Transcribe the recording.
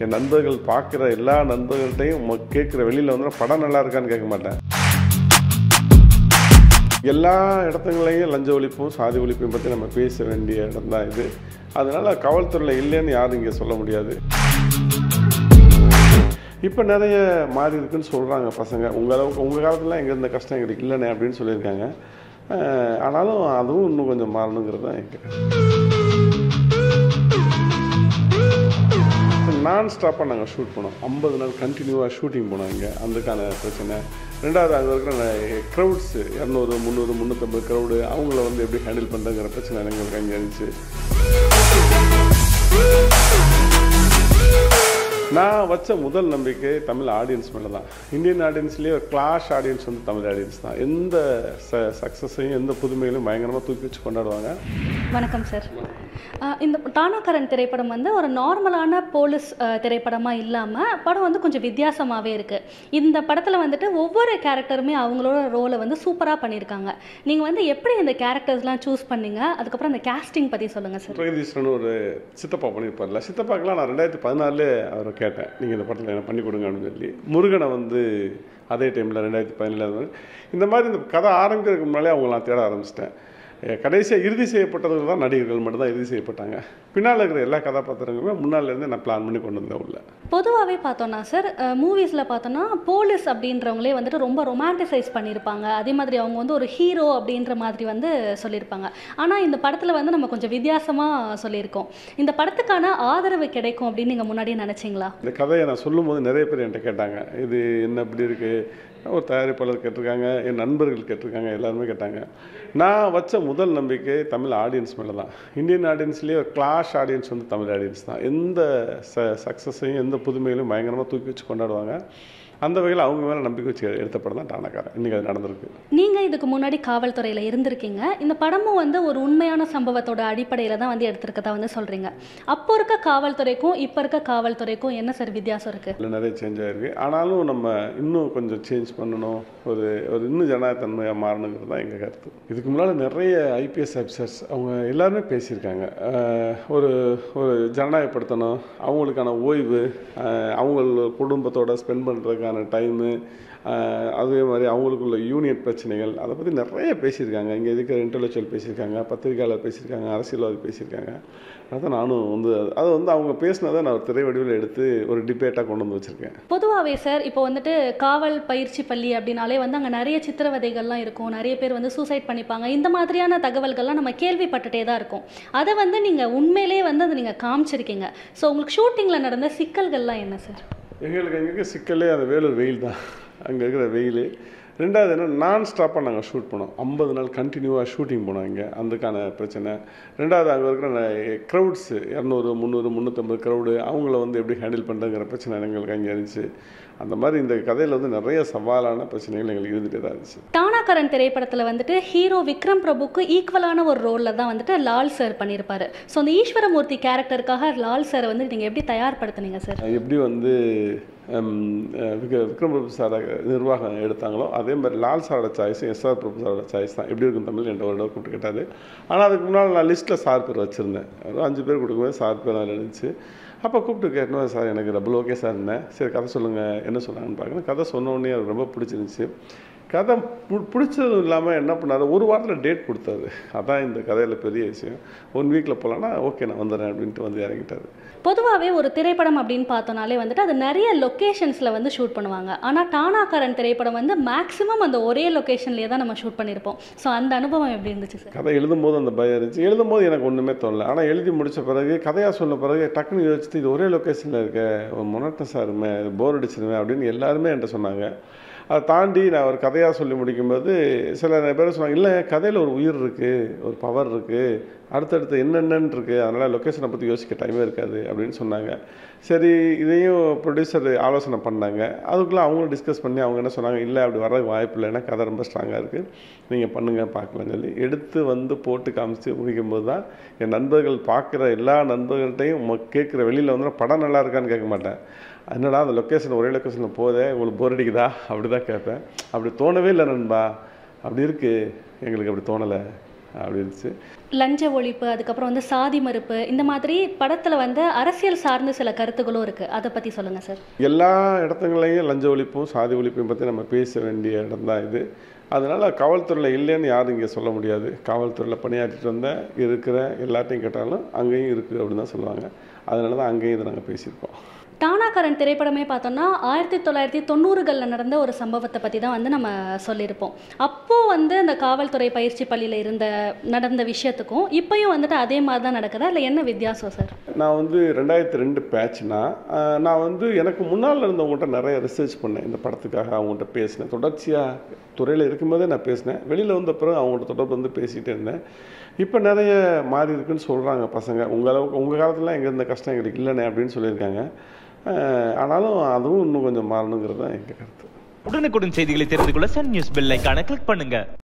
என் நண்பர்கள் பார்க்குற எல்லா நண்பர்கள்ட்டையும் கேட்குற வெளியில் வந்து படம் நல்லா இருக்கான்னு கேட்க மாட்டேன் எல்லா இடத்துங்களையும் லஞ்ச ஒழிப்பும் சாதி ஒழிப்பையும் பற்றி நம்ம பேச வேண்டிய இடம் தான் இது அதனால் காவல்துறையில் இல்லைன்னு யாரும் இங்கே சொல்ல முடியாது இப்போ நிறைய மாறி இருக்குன்னு சொல்கிறாங்க பசங்க உங்கள் அளவுக்கு உங்கள் காலத்தில் எங்கே இந்த கஷ்டம் எங்களுக்கு இல்லைண்ணே அப்படின்னு சொல்லியிருக்காங்க அஹ் ஆனாலும் அதுவும் இன்னும் கொஞ்சம் மாறணுங்கிறது தான் எங்கள் நான் ஸ்டாப்பாக நாங்கள் ஷூட் பண்ணோம் ஐம்பது நாள் கண்டினியூவாக ஷூட்டிங் போனோம் இங்கே அதுக்கான பிரச்சனை ரெண்டாவது அங்கே இருக்கிற க்ரௌட்ஸு இரநூறு முந்நூறு முந்நூற்றம்பது க்ரௌடு அவங்கள வந்து எப்படி ஹேண்டில் பண்ணுறங்கிற பிரச்சனை எங்களுக்கு அங்கே இருந்துச்சு நான் வச்ச முதல் நம்பிக்கை தமிழ் ஆடியன்ஸ் மேலே தான் இந்தியன் ஆடியன்ஸ்லேயே ஒரு கிளாஷ் ஆடியன்ஸ் வந்து தமிழ் ஆடியன்ஸ் தான் எந்த ச சக்ஸஸையும் எந்த புதுமைகளையும் பயங்கரமாக தூக்கி வச்சு கொண்டாடுவாங்க வணக்கம் சார் அஹ் இந்த டானாகரன் திரைப்படம் வந்து ஒரு நார்மலான போலீஸ் திரைப்படமாக இல்லாமல் படம் வந்து கொஞ்சம் வித்தியாசமாகவே இருக்குது இந்த படத்தில் வந்துட்டு ஒவ்வொரு கேரக்டருமே அவங்களோட ரோலை வந்து சூப்பராக பண்ணியிருக்காங்க நீங்கள் வந்து எப்படி இந்த கேரக்டர்ஸ்லாம் சூஸ் பண்ணீங்க அதுக்கப்புறம் அந்த கேஸ்டிங் பற்றி சொல்லுங்கள் சார் பிரகதீஸ்வரன் ஒரு சித்தப்பா பண்ணியிருப்பார்ல சித்தப்பாக்கெல்லாம் நான் ரெண்டாயிரத்தி பதினாலே அவரை கேட்டேன் நீங்கள் இந்த படத்தில் என்ன பண்ணி கொடுங்க அப்படின்னு சொல்லி முருகனை வந்து அதே டைமில் ரெண்டாயிரத்தி பதினேழு இந்த மாதிரி இந்த கதை ஆரம்பிக்கிறதுக்கு முன்னாலே அவங்க நான் தேட ஆரம்பிச்சிட்டேன் கடைசியாக இறுதி செய்யப்பட்டவர்கள் தான் நடிகர்கள் மட்டும்தான் இறுதி செய்யப்பட்டாங்க பின்னால் இருக்கிற எல்லா கதாபாத்திரங்களுமே முன்னாலேருந்து நான் பிளான் பண்ணி கொண்டு வந்தேன் உள்ள பொதுவாகவே பார்த்தோன்னா சார் மூவிஸில் பார்த்தோன்னா போலீஸ் அப்படின்றவங்களே வந்துட்டு ரொம்ப ரொமான்டிசைஸ் பண்ணியிருப்பாங்க அதே மாதிரி அவங்க வந்து ஒரு ஹீரோ அப்படின்ற மாதிரி வந்து சொல்லியிருப்பாங்க ஆனால் இந்த படத்தில் வந்து நம்ம கொஞ்சம் வித்தியாசமாக சொல்லியிருக்கோம் இந்த படத்துக்கான ஆதரவு கிடைக்கும் அப்படின்னு நீங்கள் முன்னாடியே நினச்சிங்களா இந்த கதையை நான் சொல்லும்போது நிறைய பேர் என்கிட்ட கேட்டாங்க இது என்ன இப்படி இருக்குது ஒரு தயாரிப்பாளர் கேட்டிருக்காங்க என் நண்பர்கள் கேட்டிருக்காங்க எல்லாருமே கேட்டாங்க நான் வச்ச முதல் நம்பிக்கை தமிழ் ஆடியன்ஸ் மேலே தான் இந்தியன் ஆடியன்ஸ்லேயே ஒரு கிளாஷ் ஆடியன்ஸ் வந்து தமிழ் ஆடியன்ஸ் தான் எந்த ச சக்ஸஸையும் எந்த புதுமைகளையும் பயங்கரமாக தூக்கி வச்சு கொண்டாடுவாங்க அந்த வகையில் அவங்க மேலே நம்பிக்கை வச்சு எடுத்த படம் தான் டானக்காரன் இன்றைக்கி அது நடந்திருக்கு நீங்கள் இதுக்கு முன்னாடி காவல்துறையில் இருந்திருக்கீங்க இந்த படமும் வந்து ஒரு உண்மையான சம்பவத்தோட அடிப்படையில் தான் வந்து எடுத்திருக்கதா வந்து சொல்கிறீங்க அப்போ இருக்க காவல்துறைக்கும் இப்போ இருக்க காவல்துறைக்கும் என்ன சார் வித்தியாசம் இருக்குது இல்லை நிறைய சேஞ்ச் ஆகிருக்கு ஆனாலும் நம்ம இன்னும் கொஞ்சம் சேஞ்ச் பண்ணணும் ஒரு ஒரு இன்னும் ஜனநாயகத்தன்மையாக மாறணுங்கிறது தான் எங்கள் கருத்து இதுக்கு முன்னால் நிறைய ஐபிஎஸ் ஆஃபீஸர்ஸ் அவங்க எல்லாருமே பேசியிருக்காங்க அஹ் ஒரு ஒரு ஜனநாயகப்படுத்தணும் அவங்களுக்கான ஓய்வு அஹ் அவங்க குடும்பத்தோட ஸ்பெண்ட் பண்ணுறதுக்கான டைமு அதே மாதிரி அவங்களுக்குள்ள யூனியன் பிரச்சனைகள் அதை பற்றி நிறைய பேசியிருக்காங்க இங்கே இருக்கிற இன்டலெக்சுவல் பேசியிருக்காங்க பத்திரிகையாளர் பேசியிருக்காங்க அரசியல்வாதி பேசியிருக்காங்க அதான் நானும் வந்து அதை வந்து அவங்க பேசினதை நான் ஒரு திரை வடிவில் எடுத்து ஒரு டிபேட்டாக கொண்டு வந்து வச்சுருக்கேன் பொதுவாகவே சார் இப்போ வந்துட்டு காவல் பயிற்சி பள்ளி அப்படின்னாலே வந்து அங்கே நிறைய சித்திரவதைகள்லாம் இருக்கும் நிறைய பேர் வந்து சூசைட் பண்ணிப்பாங்க இந்த மாதிரியான தகவல்கள்லாம் நம்ம கேள்விப்பட்டுட்டே தான் இருக்கும் அதை வந்து நீங்கள் உண்மையிலே வந்து அதை நீங்கள் காமிச்சிருக்கீங்க ஸோ உங்களுக்கு ஷூட்டிங்கில் நடந்த சிக்கல்கள்லாம் என்ன சார் எங்களுக்கு அங்கே இருக்க சிக்கலே அந்த வேலூர் வெயில் தான் அங்கே இருக்கிற வெயில் ரெண்டாவது என்ன நான் ஸ்டாப்பாக நாங்கள் ஷூட் பண்ணோம் ஐம்பது நாள் கண்டினியூவாக ஷூட்டிங் போனோம் இங்கே அதுக்கான பிரச்சனை ரெண்டாவது அங்கே இருக்கிற க்ரௌட்ஸு இரநூறு முந்நூறு முந்நூற்றம்பது க்ரௌடு அவங்கள வந்து எப்படி ஹேண்டில் பண்ணுறங்கிற பிரச்சனை எங்களுக்கு அங்கே இருந்துச்சு அந்த மாதிரி இந்த கதையில் வந்து நிறைய சவாலான பிரச்சனைகள் எங்களுக்கு இருந்துகிட்டே தான் இருந்துச்சு டானாகரன் திரைப்படத்தில் வந்துட்டு ஹீரோ விக்ரம் பிரபுக்கு ஈக்குவலான ஒரு ரோலில் தான் வந்துட்டு லால் சார் பண்ணியிருப்பாரு ஸோ அந்த ஈஸ்வரமூர்த்தி கேரக்டருக்காக லால் சாரை வந்து நீங்கள் எப்படி தயார்படுத்துனீங்க சார் எப்படி வந்து ஹம், அஹ் விக்ர விக்ரம் பிரபு சாரை நிர்வாகம் எடுத்தாங்களோ அதே மாதிரி லால் சாரோட சாய்ஸும் எஸ்ஆர் பிரபு சாரோட சாய்ஸ் தான் எப்படி இருக்கும் தமிழ் என்ற ஒரு இடம் கூப்பிட்டு கேட்டார் ஆனால் அதுக்கு முன்னால் நான் லிஸ்ட்டில் சார் பேர் வச்சுருந்தேன் ஒரு அஞ்சு பேர் கொடுக்கும்போது சார் பேர் அதில் இருந்துச்சு அப்போ கூப்பிட்டு கேட்டணும் சார் எனக்கு டபுள் ஓகே சார் என்ன சரி கதை சொல்லுங்கள் என்ன சொன்னாங்கன்னு பார்க்குறேன் கதை சொன்ன உடனே எனக்கு ரொம்ப பிடிச்சிருந்துச்சு கதை பு பிடிச்சதும் இல்லாமல் என்ன பண்ணாரு ஒரு வாரத்தில் டேட் கொடுத்தாரு அதான் இந்த கதையில் பெரிய விஷயம் ஒன் வீக்கில் போகலான்னா ஓகே நான் வந்துடுறேன் அப்படின்ட்டு வந்து இறங்கிட்டாரு பொதுவாகவே ஒரு திரைப்படம் அப்படின்னு பார்த்தோனாலே வந்துட்டு அது நிறைய லொக்கேஷன்ஸில் வந்து ஷூட் பண்ணுவாங்க ஆனால் டானாகரன் திரைப்படம் வந்து மேக்ஸிமம் அந்த ஒரே லொக்கேஷன்லேயே தான் நம்ம ஷூட் பண்ணியிருப்போம் ஸோ அந்த அனுபவம் எப்படி இருந்துச்சு சார் கதை எழுதும்போது அந்த பயம் இருந்துச்சு எழுதும்போது எனக்கு ஒன்றுமே தோணல ஆனால் எழுதி முடிச்ச பிறகு கதையாக சொன்ன பிறகு டக்குன்னு யோசிச்சுட்டு இது ஒரே லொக்கேஷனில் இருக்க ஒரு மொனட்ட சாருமே போர் அடிச்சிருமே அப்படின்னு எல்லாருமே என்கிட்ட சொன்னாங்க அதை தாண்டி நான் ஒரு கதையாக சொல்லி முடிக்கும்போது சில பேர் சொன்னாங்க இல்லை கதையில் ஒரு உயிர் இருக்குது ஒரு பவர் இருக்குது அடுத்தடுத்து என்னென்னு இருக்குது அதனால் லொக்கேஷனை பற்றி யோசிக்க டைமே இருக்காது அப்படின்னு சொன்னாங்க சரி இதையும் ப்ரொடியூசர் ஆலோசனை பண்ணாங்க அதுக்குள்ளே அவங்களும் டிஸ்கஸ் பண்ணி அவங்க என்ன சொன்னாங்க இல்லை அப்படி வர்றதுக்கு வாய்ப்பு இல்லை ஏன்னா கதை ரொம்ப ஸ்ட்ராங்காக இருக்குது நீங்கள் பண்ணுங்கள் பார்க்கலாம்னு சொல்லி எடுத்து வந்து போட்டு காமிச்சு முடிக்கும்போது தான் என் நண்பர்கள் பார்க்குற எல்லா நண்பர்கள்ட்டையும் கேட்குற வெளியில் வந்து படம் நல்லா இருக்கான்னு கேட்க மாட்டேன் என்னடா அந்த லொக்கேஷன் ஒரே லொக்கேஷனில் போதே உங்களுக்கு போர் அடிக்குதா அப்படி தான் கேட்பேன் அப்படி தோணவே இல்லை நண்பா அப்படி இருக்குது எங்களுக்கு அப்படி தோணலை அப்படின்ச்சு லஞ்ச ஒழிப்பு அதுக்கப்புறம் வந்து சாதி மறுப்பு இந்த மாதிரி படத்தில் வந்து அரசியல் சார்ந்த சில கருத்துக்களும் இருக்குது அதை பற்றி சொல்லுங்கள் சார் எல்லா இடத்துங்களையும் லஞ்ச ஒழிப்பும் சாதி ஒழிப்பையும் பற்றி நம்ம பேச வேண்டிய இடம் தான் இது அதனால் காவல்துறையில் இல்லைன்னு யாரும் இங்கே சொல்ல முடியாது காவல்துறையில் பணியாற்றிட்டு வந்த இருக்கிற எல்லாத்தையும் கேட்டாலும் அங்கேயும் இருக்குது அப்படின்னு தான் சொல்லுவாங்க அதனால தான் அங்கேயும் இதை நாங்கள் பேசியிருக்கோம் டானாகரன் திரைப்படமே பார்த்தோம்னா ஆயிரத்தி தொள்ளாயிரத்தி தொண்ணூறுகளில் நடந்த ஒரு சம்பவத்தை பற்றி தான் வந்து நம்ம சொல்லியிருப்போம் அப்போது வந்து அந்த காவல்துறை பயிற்சி பள்ளியில் இருந்த நடந்த விஷயத்துக்கும் இப்போயும் வந்துட்டு அதே மாதிரி தான் நடக்குதா இல்லை என்ன வித்தியாசம் சார் நான் வந்து ரெண்டாயிரத்தி ரெண்டு பேட்ச்னா நான் வந்து எனக்கு முன்னால் இருந்தவங்கள்ட்ட நிறைய ரிசர்ச் பண்ணேன் இந்த படத்துக்காக அவங்கள்ட்ட பேசினேன் தொடர்ச்சியாக துறையில் இருக்கும்போதே நான் பேசினேன் வெளியில் வந்த பிறகு அவங்கள்ட்ட தொடர்பு வந்து பேசிகிட்டே இருந்தேன் இப்போ நிறைய மாறி இருக்குன்னு சொல்கிறாங்க பசங்க உங்கள் அளவுக்கு உங்கள் காலத்துலலாம் எங்கே இருந்த கஷ்டம் எங்களுக்கு இல்லைண்ணே அப்படின்னு சொல்லியிருக்காங்க அஹ் ஆனாலும் அதுவும் இன்னும் கொஞ்சம் மாறணுங்கிறது தான் எங்கள் கருத்து உடனுக்குடன் செய்திகளை தெரிந்து கொள்ள சன் நியூஸ் பெல் ஐகானை கிளிக் பண்ணுங்க